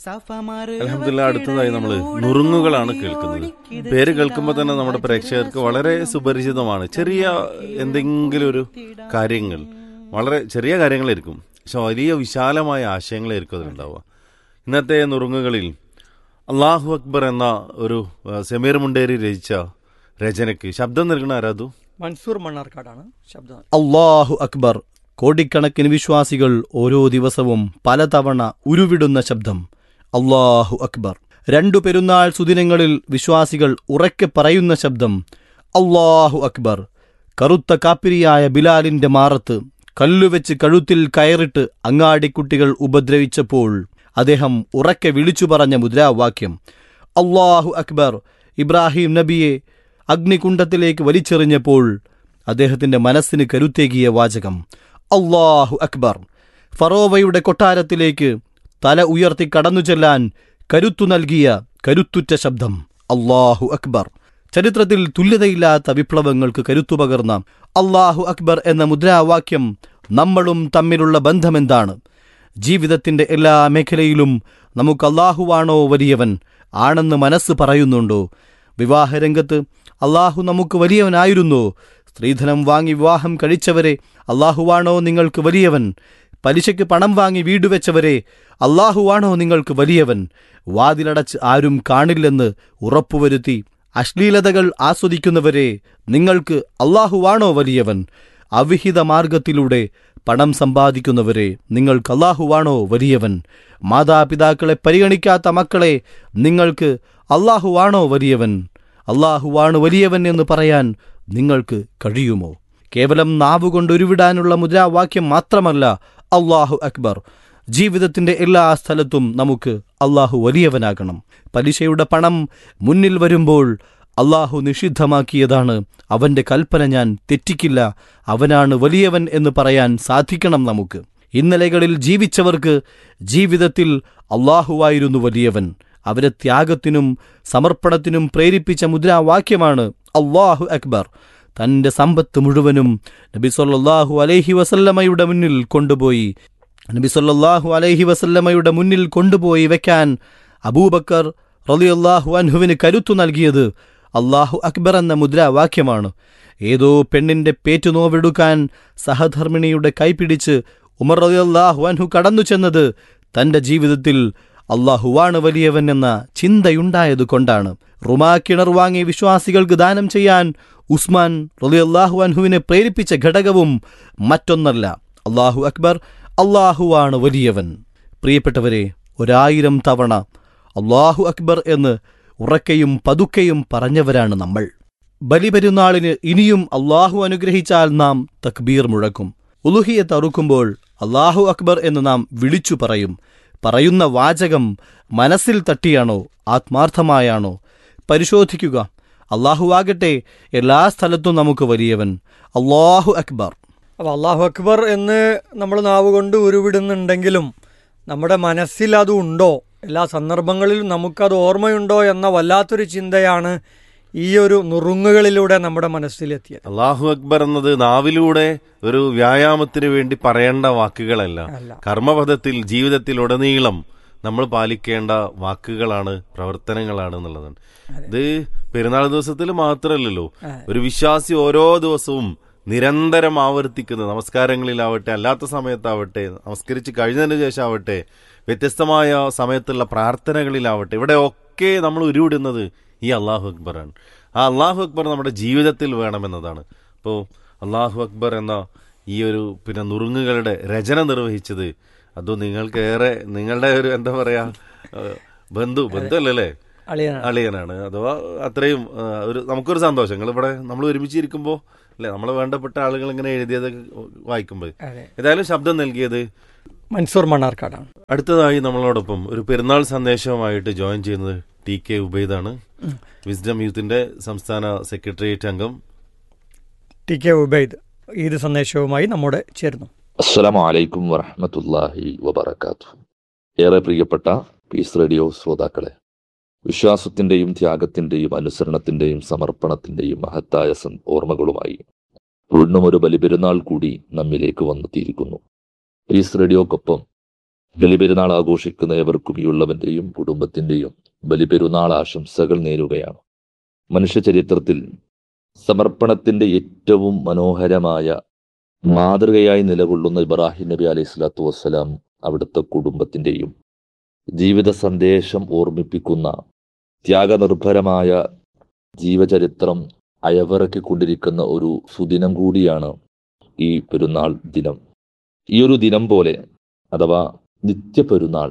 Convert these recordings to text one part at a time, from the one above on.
അലഹമില്ല അടുത്തതായി നമ്മൾ നുറുങ്ങുകളാണ് കേൾക്കുന്നത് പേര് കേൾക്കുമ്പോൾ തന്നെ നമ്മുടെ പ്രേക്ഷകർക്ക് വളരെ സുപരിചിതമാണ് ചെറിയ എന്തെങ്കിലും ഒരു കാര്യങ്ങൾ വളരെ ചെറിയ കാര്യങ്ങളായിരിക്കും പക്ഷെ വലിയ വിശാലമായ ആശയങ്ങളായിരിക്കും അതിലുണ്ടാവുക ഇന്നത്തെ നുറുങ്ങുകളിൽ അള്ളാഹു അക്ബർ എന്ന ഒരു ആ, സമീർ മുണ്ടേരി രചിച്ച രചനയ്ക്ക് ശബ്ദം നൽകണ ആരാധു മൻസൂർ മണ്ണാർക്കാടാണ് ശബ്ദം അള്ളാഹു അക്ബർ കോടിക്കണക്കിന് വിശ്വാസികൾ ഓരോ ദിവസവും പലതവണ ഉരുവിടുന്ന ശബ്ദം അള്ളാഹു അക്ബർ രണ്ടു പെരുന്നാൾ സുദിനങ്ങളിൽ വിശ്വാസികൾ ഉറക്കെ പറയുന്ന ശബ്ദം അള്ളാഹു അക്ബർ കറുത്ത കാപ്പിരിയായ ബിലാലിന്റെ മാറത്ത് കല്ലുവെച്ച് കഴുത്തിൽ കയറിട്ട് അങ്ങാടിക്കുട്ടികൾ ഉപദ്രവിച്ചപ്പോൾ അദ്ദേഹം ഉറക്കെ വിളിച്ചു പറഞ്ഞ മുദ്രാവാക്യം അള്ളാഹു അക്ബർ ഇബ്രാഹിം നബിയെ അഗ്നികുണ്ഡത്തിലേക്ക് വലിച്ചെറിഞ്ഞപ്പോൾ അദ്ദേഹത്തിന്റെ മനസ്സിന് കരുത്തേകിയ വാചകം അള്ളാഹു അക്ബർ ഫറോവയുടെ കൊട്ടാരത്തിലേക്ക് തല ഉയർത്തി കടന്നു ചെല്ലാൻ കരുത്തു നൽകിയ കരുത്തുറ്റ ശബ്ദം അള്ളാഹു അക്ബർ ചരിത്രത്തിൽ തുല്യതയില്ലാത്ത വിപ്ലവങ്ങൾക്ക് കരുത്തു പകർന്ന അള്ളാഹു അക്ബർ എന്ന മുദ്രാവാക്യം നമ്മളും തമ്മിലുള്ള ബന്ധമെന്താണ് ജീവിതത്തിന്റെ എല്ലാ മേഖലയിലും നമുക്ക് അള്ളാഹുവാണോ വലിയവൻ ആണെന്ന് മനസ്സ് പറയുന്നുണ്ടോ വിവാഹരംഗത്ത് അള്ളാഹു നമുക്ക് വലിയവനായിരുന്നോ സ്ത്രീധനം വാങ്ങി വിവാഹം കഴിച്ചവരെ അള്ളാഹുവാണോ നിങ്ങൾക്ക് വലിയവൻ പലിശയ്ക്ക് പണം വാങ്ങി വീട് വെച്ചവരെ അള്ളാഹുവാണോ നിങ്ങൾക്ക് വലിയവൻ വാതിലടച്ച് ആരും കാണില്ലെന്ന് ഉറപ്പുവരുത്തി അശ്ലീലതകൾ ആസ്വദിക്കുന്നവരെ നിങ്ങൾക്ക് അള്ളാഹുവാണോ വലിയവൻ അവിഹിത മാർഗത്തിലൂടെ പണം സമ്പാദിക്കുന്നവരെ നിങ്ങൾക്ക് അള്ളാഹുവാണോ വലിയവൻ മാതാപിതാക്കളെ പരിഗണിക്കാത്ത മക്കളെ നിങ്ങൾക്ക് അള്ളാഹുവാണോ വലിയവൻ അള്ളാഹുവാണ് വലിയവൻ എന്ന് പറയാൻ നിങ്ങൾക്ക് കഴിയുമോ കേവലം നാവുകൊണ്ട് ഉരുവിടാനുള്ള മുദ്രാവാക്യം മാത്രമല്ല അള്ളാഹു അക്ബർ ജീവിതത്തിന്റെ എല്ലാ സ്ഥലത്തും നമുക്ക് അള്ളാഹു വലിയവനാകണം പലിശയുടെ പണം മുന്നിൽ വരുമ്പോൾ അള്ളാഹു നിഷിദ്ധമാക്കിയതാണ് അവന്റെ കൽപ്പന ഞാൻ തെറ്റിക്കില്ല അവനാണ് വലിയവൻ എന്ന് പറയാൻ സാധിക്കണം നമുക്ക് ഇന്നലകളിൽ ജീവിച്ചവർക്ക് ജീവിതത്തിൽ അള്ളാഹുവായിരുന്നു വലിയവൻ അവരെ ത്യാഗത്തിനും സമർപ്പണത്തിനും പ്രേരിപ്പിച്ച മുദ്രാവാക്യമാണ് അള്ളാഹു അക്ബർ തന്റെ സമ്പത്ത് മുഴുവനും നബി സല്ലല്ലാഹു അലൈഹി വസല്ലമയുടെ മുന്നിൽ കൊണ്ടുപോയി നബി സല്ലല്ലാഹു അലൈഹി വസല്ലമയുടെ മുന്നിൽ കൊണ്ടുപോയി വെക്കാൻ അബൂബക്കർ റളിയല്ലാഹു അൻഹുവിന് കരുത്തു നൽകിയത് അള്ളാഹു അക്ബർ എന്ന മുദ്രാവാക്യമാണ് ഏതോ പെണ്ണിന്റെ പേറ്റുനോവെടുക്കാൻ സഹധർമ്മിണിയുടെ കൈപിടിച്ച് ഉമർ റളിയല്ലാഹു അൻഹു കടന്നു ചെന്നത് തന്റെ ജീവിതത്തിൽ അള്ളാഹുവാണ് വലിയവൻ എന്ന ചിന്തയുണ്ടായതുകൊണ്ടാണ് റുമാ കിണർ വാങ്ങി വിശ്വാസികൾക്ക് ദാനം ചെയ്യാൻ ഉസ്മാൻ റളിയല്ലാഹു അൻഹുവിനെ പ്രേരിപ്പിച്ച ഘടകവും മറ്റൊന്നല്ല അള്ളാഹു അക്ബർ അള്ളാഹുവാണ് വലിയവൻ പ്രിയപ്പെട്ടവരെ ഒരായിരം തവണ അള്ളാഹു അക്ബർ എന്ന് ഉറക്കെയും പതുക്കെയും പറഞ്ഞവരാണ് നമ്മൾ ബലിപെരുന്നാളിന് ഇനിയും അള്ളാഹു അനുഗ്രഹിച്ചാൽ നാം തക്ബീർ മുഴക്കും ഉലുഹിയെ തറുക്കുമ്പോൾ അള്ളാഹു അക്ബർ എന്ന് നാം വിളിച്ചു പറയും പറയുന്ന വാചകം മനസ്സിൽ തട്ടിയാണോ ആത്മാർത്ഥമായാണോ പരിശോധിക്കുക അള്ളാഹുവാകട്ടെ എല്ലാ സ്ഥലത്തും നമുക്ക് വലിയവൻ അള്ളാഹു അക്ബർ അപ്പോൾ അള്ളാഹു അക്ബർ എന്ന് നമ്മൾ നാവ് കൊണ്ട് ഉരുവിടുന്നുണ്ടെങ്കിലും നമ്മുടെ മനസ്സിൽ അത് ഉണ്ടോ എല്ലാ സന്ദർഭങ്ങളിലും നമുക്കത് ഓർമ്മയുണ്ടോ എന്ന വല്ലാത്തൊരു ചിന്തയാണ് ഈ ഒരു നുറുങ്ങുകളിലൂടെ നമ്മുടെ മനസ്സിലെത്തിയത് അള്ളാഹു അക്ബർ എന്നത് നാവിലൂടെ ഒരു വ്യായാമത്തിന് വേണ്ടി പറയേണ്ട വാക്കുകളല്ല അല്ല കർമ്മപഥത്തിൽ ജീവിതത്തിലുടനീളം നമ്മൾ പാലിക്കേണ്ട വാക്കുകളാണ് പ്രവർത്തനങ്ങളാണ് എന്നുള്ളതാണ് ഇത് പെരുന്നാൾ ദിവസത്തിൽ മാത്രമല്ലല്ലോ ഒരു വിശ്വാസി ഓരോ ദിവസവും നിരന്തരം ആവർത്തിക്കുന്ന നമസ്കാരങ്ങളിലാവട്ടെ അല്ലാത്ത സമയത്താവട്ടെ നമസ്കരിച്ച് കഴിഞ്ഞതിന് ശേഷം ആവട്ടെ വ്യത്യസ്തമായ സമയത്തുള്ള പ്രാർത്ഥനകളിലാവട്ടെ ഇവിടെ ഒക്കെ നമ്മൾ ഉരുവിടുന്നത് ഈ അള്ളാഹു അക്ബറാണ് ആ അള്ളാഹു അക്ബർ നമ്മുടെ ജീവിതത്തിൽ വേണമെന്നതാണ് അപ്പോൾ അള്ളാഹു അക്ബർ എന്ന ഈ ഒരു പിന്നെ നുറുങ്ങുകളുടെ രചന നിർവഹിച്ചത് അതോ നിങ്ങൾക്ക് ഏറെ നിങ്ങളുടെ ഒരു എന്താ പറയാ ഏഹ്, ബന്ധു ബന്ധുവല്ലേ അളിയാണ് അളിയനാണ് അഥവാ അത്രയും ആ, ഒരു നമുക്കൊരു സന്തോഷം നിങ്ങൾ ഇവിടെ നമ്മൾ ഒരുമിച്ചിരിക്കുമ്പോൾ അല്ലെ നമ്മളെ വേണ്ടപ്പെട്ട ആളുകൾ ഇങ്ങനെ എഴുതിയതൊക്കെ വായിക്കുമ്പോൾ അതെ ഏതായാലും ശബ്ദം നൽകിയത് മൻസൂർ മണ്ണാർക്കാടാണ് അടുത്തതായി നമ്മളോടൊപ്പം ഒരു പെരുന്നാൾ സന്ദേശവുമായിട്ട് ജോയിൻ ചെയ്യുന്നത് ടി കെ ഉബൈദാണ് വിസ്ഡം യൂത്തിന്റെ സംസ്ഥാന സെക്രട്ടേറിയറ്റ് അംഗം ടി കെ ഉബൈദ് ഈദ് സന്ദേശവുമായി നമ്മോട് ചേരുന്നു അസ്സലാമു അലൈക്കും വറഹ്മത്തുള്ളാഹി വബറകാതുഹു ഏറെ പ്രിയപ്പെട്ട പീസ് റേഡിയോ ശ്രോതാക്കളെ വിശ്വാസത്തിന്റെയും ത്യാഗത്തിന്റെയും അനുസരണത്തിന്റെയും സമർപ്പണത്തിന്റെയും മഹത്തായ സം- ഓർമ്മകളുമായി വീണ്ടും ഒരു ബലിപെരുന്നാൾ കൂടി നമ്മിലേക്ക് വന്നെത്തിയിരിക്കുന്നു പീസ് റേഡിയോക്കൊപ്പം ബലിപെരുന്നാൾ ആഘോഷിക്കുന്ന ഏവർക്കും ഈ ഉള്ളവന്റെയും കുടുംബത്തിന്റെയും ബലിപെരുന്നാൾ ആശംസകൾ നേരുകയാണ് മനുഷ്യ ചരിത്രത്തിൽ സമർപ്പണത്തിന്റെ ഏറ്റവും മനോഹരമായ മാതൃകയായി നിലകൊള്ളുന്ന ഇബ്രാഹിം നബി അലൈഹി സ്വലാത്തു വസ്സലാം അവിടുത്തെ കുടുംബത്തിന്റെയും ജീവിത സന്ദേശം ഓർമ്മിപ്പിക്കുന്ന ത്യാഗനിർഭരമായ ജീവചരിത്രം അയവിറക്കിക്കൊണ്ടിരിക്കുന്ന ഒരു സുദിനം കൂടിയാണ് ഈ പെരുന്നാൾ ദിനം ഈ ഒരു ദിനം പോലെ അഥവാ നിത്യ പെരുന്നാൾ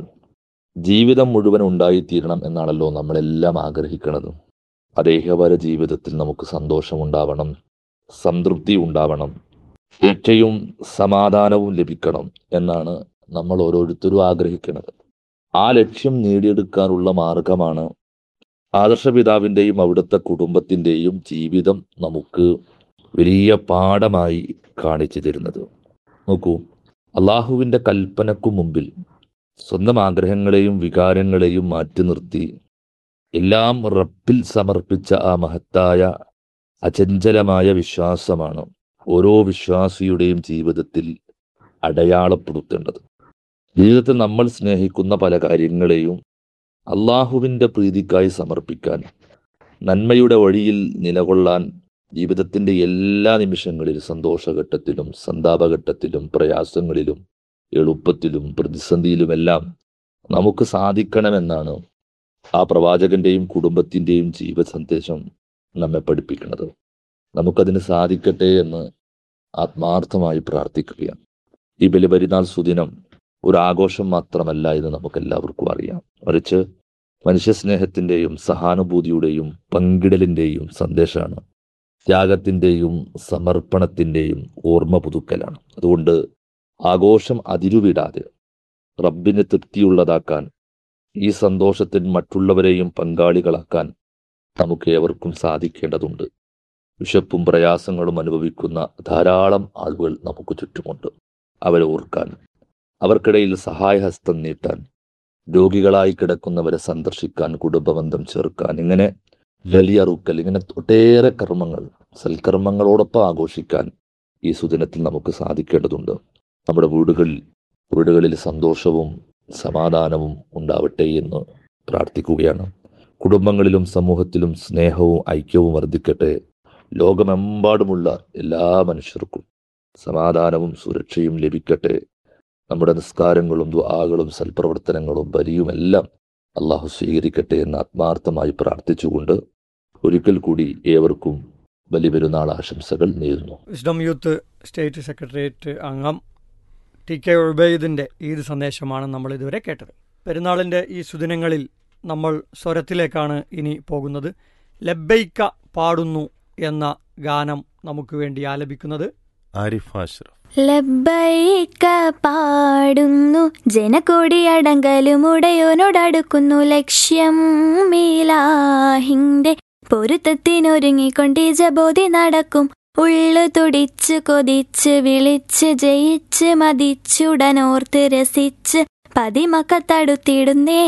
ജീവിതം മുഴുവൻ ഉണ്ടായിത്തീരണം എന്നാണല്ലോ നമ്മളെല്ലാം ആഗ്രഹിക്കുന്നത് അതേഹപര ജീവിതത്തിൽ നമുക്ക് സന്തോഷമുണ്ടാവണം സംതൃപ്തി ഉണ്ടാവണം രക്ഷയും സമാധാനവും ലഭിക്കണം എന്നാണ് നമ്മൾ ഓരോരുത്തരും ആഗ്രഹിക്കുന്നത് ആ ലക്ഷ്യം നേടിയെടുക്കാനുള്ള മാർഗമാണ് ആദർശപിതാവിൻ്റെയും അവിടുത്തെ കുടുംബത്തിൻ്റെയും ജീവിതം നമുക്ക് വലിയ പാഠമായി കാണിച്ചു തരുന്നത് നോക്കൂ അള്ളാഹുവിൻ്റെ കൽപ്പനക്കു മുമ്പിൽ സ്വന്തം ആഗ്രഹങ്ങളെയും വികാരങ്ങളെയും മാറ്റി നിർത്തി എല്ലാം റബ്ബിൽ സമർപ്പിച്ച ആ മഹത്തായ അചഞ്ചലമായ വിശ്വാസമാണ് ഓരോ വിശ്വാസിയുടെയും ജീവിതത്തിൽ അടയാളപ്പെടുത്തേണ്ടത് ജീവിതത്തിൽ നമ്മൾ സ്നേഹിക്കുന്ന പല കാര്യങ്ങളെയും അള്ളാഹുവിൻ്റെ പ്രീതിക്കായി സമർപ്പിക്കാൻ നന്മയുടെ വഴിയിൽ നിലകൊള്ളാൻ ജീവിതത്തിൻ്റെ എല്ലാ നിമിഷങ്ങളിലും സന്തോഷഘട്ടത്തിലും സന്താപഘട്ടത്തിലും പ്രയാസങ്ങളിലും എളുപ്പത്തിലും പ്രതിസന്ധിയിലുമെല്ലാം നമുക്ക് സാധിക്കണമെന്നാണ് ആ പ്രവാചകന്റെയും കുടുംബത്തിൻ്റെയും ജീവ സന്ദേശം നമ്മെ പഠിപ്പിക്കുന്നത് നമുക്കതിന് സാധിക്കട്ടെ എന്ന് ആത്മാർത്ഥമായി പ്രാർത്ഥിക്കുകയാണ് ഈ ബലിപെരുന്നാൾ സുദിനം ഒരു ആഘോഷം മാത്രമല്ല എന്ന് നമുക്ക് എല്ലാവർക്കും അറിയാം മറിച്ച് മനുഷ്യസ്നേഹത്തിൻ്റെയും സഹാനുഭൂതിയുടെയും പങ്കിടലിൻ്റെയും സന്ദേശമാണ് ത്യാഗത്തിൻ്റെയും സമർപ്പണത്തിൻ്റെയും ഓർമ്മ പുതുക്കലാണ് അതുകൊണ്ട് ആഘോഷം അതിരുവിടാതെ റബ്ബിന് തൃപ്തിയുള്ളതാക്കാൻ ഈ സന്തോഷത്തിൽ മറ്റുള്ളവരെയും പങ്കാളികളാക്കാൻ നമുക്ക് ഏവർക്കും സാധിക്കേണ്ടതുണ്ട് വിശപ്പും പ്രയാസങ്ങളും അനുഭവിക്കുന്ന ധാരാളം ആളുകൾ നമുക്ക് ചുറ്റുമുണ്ട് അവരെ ഓർക്കാൻ അവർക്കിടയിൽ സഹായഹസ്തം നീട്ടാൻ രോഗികളായി കിടക്കുന്നവരെ സന്ദർശിക്കാൻ കുടുംബബന്ധം ചേർക്കാൻ ഇങ്ങനെ ബലിയറുക്കൽ ഇങ്ങനെ ഒട്ടേറെ കർമ്മങ്ങൾ സൽക്കർമ്മങ്ങളോടൊപ്പം ആഘോഷിക്കാൻ ഈ സുദിനത്തിൽ നമുക്ക് സാധിക്കേണ്ടതുണ്ട് നമ്മുടെ വീടുകളിൽ വീടുകളിൽ സന്തോഷവും സമാധാനവും ഉണ്ടാവട്ടെ എന്ന് പ്രാർത്ഥിക്കുകയാണ് കുടുംബങ്ങളിലും സമൂഹത്തിലും സ്നേഹവും ഐക്യവും വർദ്ധിക്കട്ടെ ലോകമെമ്പാടുമുള്ള എല്ലാ മനുഷ്യർക്കും സമാധാനവും സുരക്ഷയും ലഭിക്കട്ടെ നമ്മുടെ നിസ്കാരങ്ങളും ദുആകളും സൽപ്രവർത്തനങ്ങളും ബലിയുമെല്ലാം അള്ളാഹു സ്വീകരിക്കട്ടെ എന്ന് ആത്മാർത്ഥമായി പ്രാർത്ഥിച്ചുകൊണ്ട് ഒരിക്കൽ കൂടി ഏവർക്കും ബലിപെരുന്നാൾ ആശംസകൾ നേരുന്നു വിസ്ഡം യൂത്ത് സ്റ്റേറ്റ് സെക്രട്ടേറിയറ്റ് അംഗം ടി കെ ഉബൈദിൻ്റെ ഈദ് സന്ദേശമാണ് നമ്മൾ ഇതുവരെ കേട്ടത് പെരുന്നാളിൻ്റെ ഈ സുദിനങ്ങളിൽ നമ്മൾ സ്വരത്തിലേക്കാണ് ഇനി പോകുന്നത് ലബ്ബൈക്ക പാടുന്നു എന്ന ഗാനം നമുക്ക് വേണ്ടി ആലപിക്കുന്നത് ആരിഫ് ആഷ്റഫ് ലബ്ബൈക്ക പാടുന്നു ജനകോടി അടങ്കലുമുടയോനോടടുക്കുന്നു ലക്ഷ്യം മീലാഹിന്റെ പൊരുത്തത്തിനൊരുങ്ങിക്കൊണ്ട് ജബോധി നടക്കും ഉള്ളു തുടിച്ച് കൊതിച്ച് വിളിച്ച് ജയിച്ച് മതിച്ചുടനോർത്ത് രസിച്ച് പതിമക്കത്തടുത്തിടുന്നേ